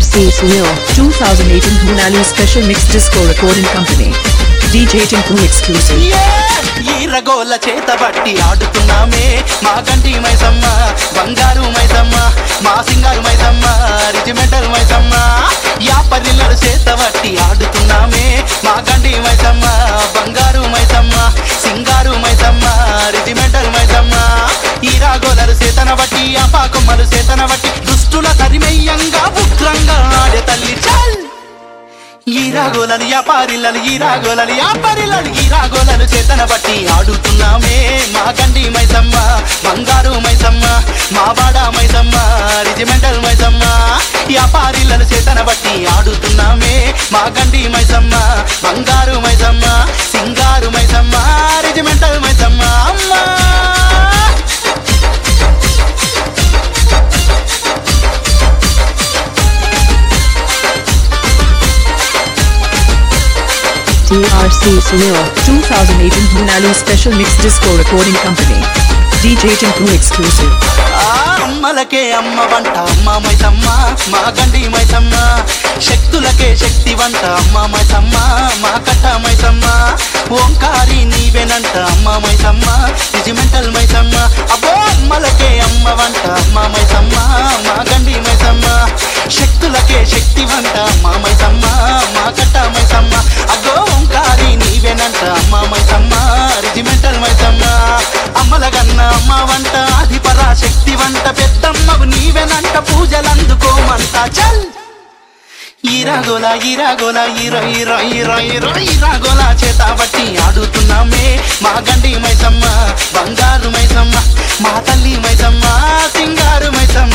TRC Sunil 2018 Hunali Special Mix Disco Recording Company. DJ Tinku Exclusive. ఈరగోల చేత బట్టి ఆడుతున్నామే మా గంటి మైసమ్మ బంగారు మైసమ్మ మా సింగారు మైసమ్మ రిజిమెంటల్ మైసమ్మ యాపరిల్లడు చేత బట్టి ఆడుతున్నామే మా గంటి మైసమ్మ బంగారు మైసమ్మ సింగారు మైసమ్మ రిజిమెంటల్ మైసమ్మ ఈరాగోలరు చేతన బట్టి అపాకొమ్మలు చేతన బట్టి దుష్టుల తరిమయ్యంగా ఉగ్రంగా ఆడే తల్లి చల్ ఈరాగోలను యాపారిల్లలు ఈరాగోలను యాపారిల్లలు ఈరాగోలను చేతన బట్టి ఆడుతున్నామే మా గండి మైసమ్మ బంగారు మైసమ్మ మా బాడ మైసమ్మ రిజిమెంటల్ మైసమ్మ యాపారిల్లలు చేతన బట్టి ఆడుతున్నామే మా గండి మైసమ్మ బంగారు మైసమ్మ సింగారు మైసమ్మ రిజిమెంటల్ మైసమ్మ అమ్మా TRC Sunil 2018 Hunali Special Mix Disco Recording Company. DJ Tinku Exclusive. ఆ అమ్మలకే అమ్మ వంట అమ్మ మైసమ్మ మా గండి మైసమ్మ శక్తులకే శక్తి వంట అమ్మ మైసమ్మ మా కట్ట మైసమ్మ ఓంకారి నీవేనంట అమ్మ మైసమ్మ రిజిమెంటల్ మైసమ్మ అబ్బో అమ్మలకే అమ్మ వంట అమ్మ మైసమ్మ మా గండి మైసమ్మ శక్తులకే శక్తి వంట అమ్మ మైసమ్మ మా కట్ట మైసమ్మ అగ్గో ఓంకారి నీవేనంట అమ్మ మైసమ్మ రిజిమెంటల్ మైసమ్మ అమ్మల గన్న అమ్మ వంట అది పరాశక్తి వంట పెద్దమ్మకు నీవెనంట పూజలందుకోమంట చల్ ఈరాగోల ఈరాగోల ఈర ఈర ఈర ఈర ఈరాగోల చేత బట్టి ఆడుతున్నామే మా గండి మైసమ్మ బంగారు మైసమ్మ మా తల్లి మైసమ్మ సింగారు Maisamma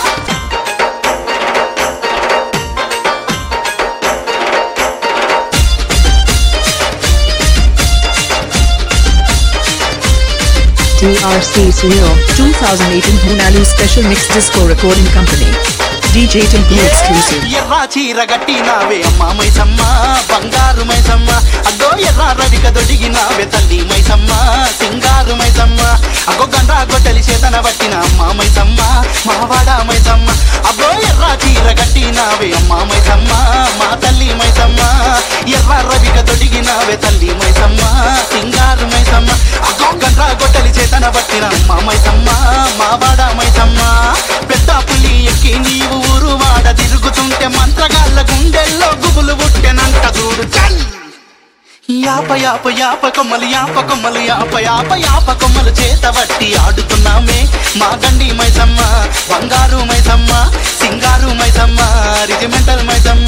TRC Sunil 2018 Hunali Special Mix Disco Recording Company. DJ Tinku Exclusive. ఎర్ర చీర గట్టినావే అమ్మ మైసమ్మ బంగారు మైసమ్మ అగ్గో ఎర్ర రవిక దొడిగినావే తల్లి మైసమ్మ సింగారు మైసమ్మ అగ్గో గండ్రా గొడ్డలి చేతన పట్టిన అమ్మ మైసమ్మ మావాడ మైసమ్మ అగ్గో ఎర్ర చీర గట్టినావే అమ్మ మైసమ్మ మా తల్లి మైసమ్మ ఎర్ర రవిక దొడిగినావే తల్లి మైసమ్మ సింగారు మైసమ్మ అగ్గో గండ్రా గొడ్డలి చేతన పట్టిన అమ్మ మైసమ్మ మావాడ మైసమ్మ పెద్ద పులి ఎక్కి నీవు ఊరు వాడ తిరుగుతుంటే మంత్రగాళ్ళ గుండెల్లో గుబులు పుట్టెనంట చూడు చల్ యాప యాప యాప కొమ్మలు యాప కొమ్మలు యాప యాప యాప కొమ్మలు చేత బట్టి ఆడుతున్నామే మా గండి మైసమ్మ బంగారు మైసమ్మ సింగారు Maisamma regimental Maisamma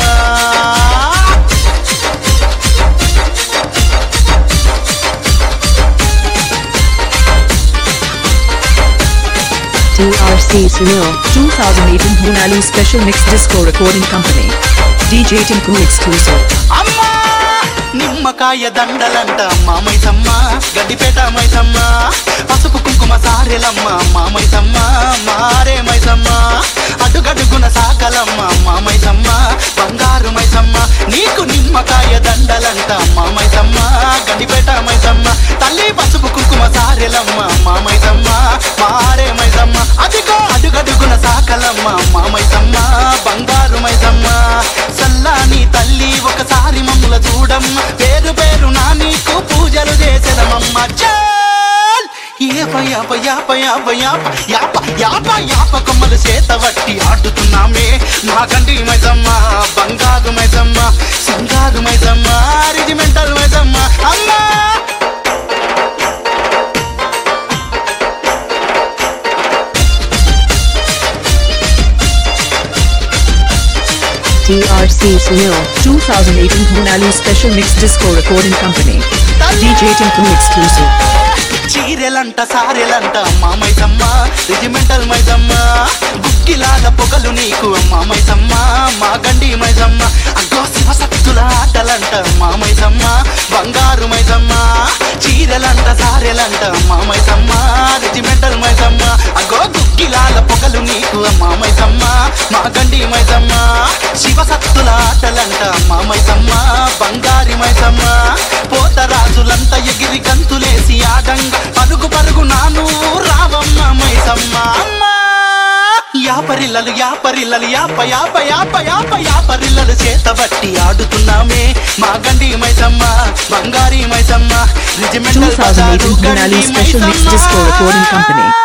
TRC Sunil 2018 Hunali Special Mix Disco Recording Company. DJ Tinku Exclusive. అమ్మా నిమ్మకాయ దండలంట అమ్మ మైసమ్మ గడ్డిపేట మైసమ్మ పసుపు కుంకుమ సారెలమ్మ అమ్మ మైసమ్మ మారే మైసమ్మ అడుగడుగున సాకలమ్మ అమ్మ మైసమ్మ బంగారు మైసమ్మ నీకు నిమ్మకాయ దండలంట అమ్మ మైసమ్మ గడ్డిపేట మైసమ్మ తల్లి పసుపు కుంకుమ సారెలమ్మ అమ్మ మైసమ్మ మారే మైసమ్మ అదిగో అడుగడుగున సాకలమ్మ అమ్మ మైసమ్మ బంగారు మైసమ్మ సల్లాని తల్లి ఒకసారి మమ్ముల చూడమ్మ పేరు పేరు నా నీకు పూజలు చేసేదమమ్మ చాల్ యాప యాప యాప యాప యాప యాప యాప యాప కొమ్మలు చేత వట్టి ఆడుతున్నామే మా గండి మైసమ్మ బంగారు మైసమ్మ సింగారు మైసమ్మ రిజిమెంటల్ మైసమ్మ అమ్మా TRC Sunil 2018 Hunali Special Mix Disco Recording Company. DJ Tinku Exclusive. చీరెలంట సారెలంట అమ్మా మైసమ్మ రిజిమెంటల్ మైసమ్మ గుక్కిలాల పొగలు నీకు అమ్మా మైసమ్మ మా గండి మైసమ్మ అగ్గో శివ శక్తుల ఆటలంట అమ్మా మైసమ్మ బంగారు మైసమ్మ చీరెలంట సారెలంట అమ్మా మైసమ్మ రిజిమెంటల్ మైసమ్మ అగ్గో గుక్కిలాల పొగలు నీకు అమ్మా మైసమ్మ మా గండి మైసమ్మ శివ శక్తుల ఆటలంట అమ్మా మైసమ్మ బంగారి మైసమ్మ పోతరాజులంతా ఎగిరి గంతులేసి ఆడంగా పరుగు పరుగు నాను రావమ్మ మైసమ్మ అమ్మా యాపరిల్లలు యాపరిల్లలు యాప యాప యాప యాప యాపరిల్లలు చేతబట్టి ఆడుతున్నామే మా గండి మైసమ్మ బంగారి Maisamma regimental 2018 Hunali Special Mix Disco Recording Company.